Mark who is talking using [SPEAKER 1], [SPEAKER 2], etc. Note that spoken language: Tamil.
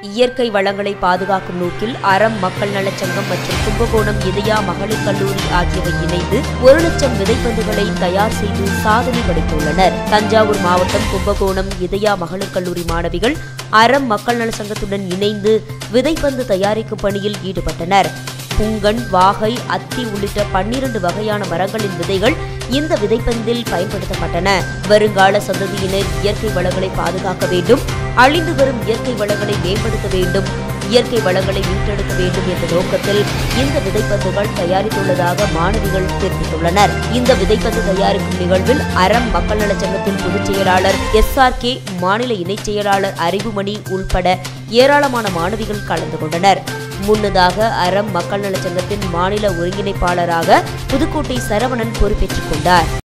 [SPEAKER 1] இயற்கை வளங்களை பாதுகாக்கும் நோக்கில் அறம் மக்கள் நலச் சங்கம் மற்றும் கும்பகோணம் இதயா மகளிர் கல்லூரி ஆகியவை இணைந்து ஒரு லட்சம் விதைப்பந்துகளை தயார் செய்து சாதனை படைத்துள்ளனர் தஞ்சாவூர் மாவட்டம் கும்பகோணம் இதயா மகளிர் கல்லூரி மாணவிகள் அறம் மக்கள் நல சங்கத்துடன் இணைந்து விதைப்பந்து தயாரிக்கும் பணியில் ஈடுபட்டனர் புங்கன் வாகை அத்தி உள்ளிட்ட பன்னிரண்டு வகையான மரங்களின் விதைகள் இந்த விதைப்பந்தில் பயன்படுத்தப்பட்டன வருங்கால சந்ததியினர் இயற்கை வளங்களை பாதுகாக்க வேண்டும் அழிந்து வரும் இயற்கை வளங்களை மேம்படுத்த வேண்டும் இயற்கை வளங்களை மீட்டெடுக்க வேண்டும் என்ற நோக்கத்தில் இந்த விதைப்பந்துகள் தயாரித்துள்ளதாக மாணவிகள் தெரிவித்துள்ளனர் இந்த விதைப்பந்து தயாரிக்கும் நிகழ்வில் அறம் மக்கள் நலச் சங்கத்தின் பொதுச் செயலாளர் எஸ் ஆர் கே மாநில இணைச் செயலாளர் அறிவுமணி உள்பட ஏராளமான மாணவிகள் கலந்து கொண்டனர் முன்னதாக அறம் மக்கள் நலச் சங்கத்தின் மாநில ஒருங்கிணைப்பாளராக புதுக்கோட்டை சரவணன் பொறுப்பேற்றுக் கொண்டார்